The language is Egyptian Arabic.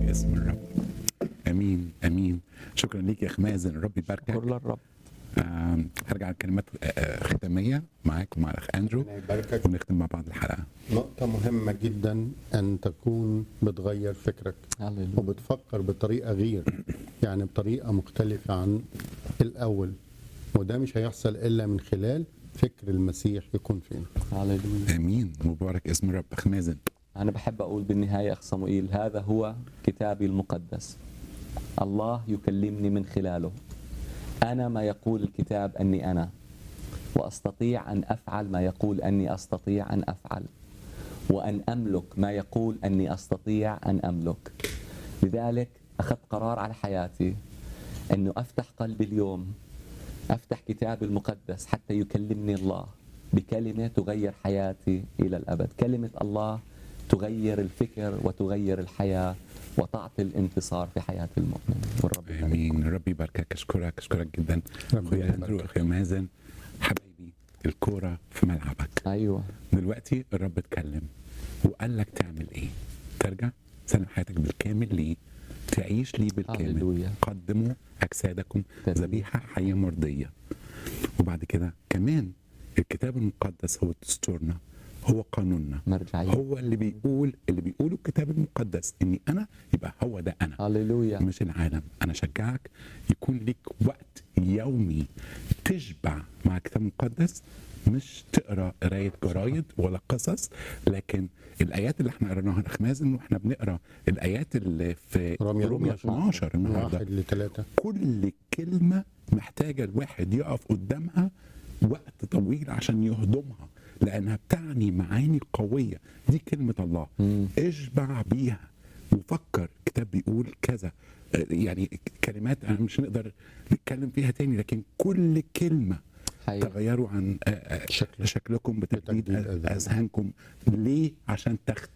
اسم الرب امين امين شكرا ليك يا اخ مازن الرب يباركك شكر للرب آم، هرجع لكلمات آه، آه، ختاميه معاك ومع الاخ اندرو ربنا يباركك ونختم مع بعض الحلقه نقطة مهمة جدا أن تكون بتغير فكرك هللويا وبتفكر بطريقة غير يعني بطريقة مختلفة عن الأول وده مش هيحصل إلا من خلال فكر المسيح يكون فينا هللويا امين مبارك اسم الرب اخ مازن أنا بحب أقول بالنهاية أخ صموئيل هذا هو كتابي المقدس الله يكلمني من خلاله أنا ما يقول الكتاب أني أنا وأستطيع أن أفعل ما يقول أني أستطيع أن أفعل وأن أملك ما يقول أني أستطيع أن أملك لذلك أخذت قرار على حياتي أنه أفتح قلبي اليوم أفتح كتابي المقدس حتى يكلمني الله بكلمة تغير حياتي إلى الأبد كلمة الله تغير الفكر وتغير الحياة وتعطي الانتصار في حياة المؤمن والرب يبارك. امين الرب يباركك اشكرك اشكرك جدا ربنا اخويا اندرو يباركك. اخويا مازن حبايبي الكوره في ملعبك أيوة دلوقتي الرب اتكلم وقال لك تعمل ايه ترجع سلم حياتك بالكامل ليه تعيش ليه بالكامل هللويا. قدموا اجسادكم تمام. ذبيحه حيه مرضيه وبعد كده كمان الكتاب المقدس هو دستورنا هو قانوننا مرجعية هو اللي بيقول اللي بيقوله الكتاب المقدس اني انا يبقى هو ده انا هللويا مش العالم انا اشجعك يكون ليك وقت يومي تشبع مع الكتاب المقدس مش تقرا قرايه جرايد ولا قصص لكن الايات اللي احنا قريناها الاخ مازن واحنا بنقرا الايات اللي في رمية روميا 12 النهارده واحد لثلاثة كل كلمه محتاجه الواحد يقف قدامها وقت طويل عشان يهضمها لانها بتعني معاني قويه دي كلمه الله مم. اشبع بيها وفكر الكتاب بيقول كذا آه، يعني كلمات انا مش نقدر نتكلم فيها تاني لكن كل كلمه حقيقي تغيروا عن آه، آه، شكل. شكلكم بتجديد بتجديد أذهان. اذهانكم ليه عشان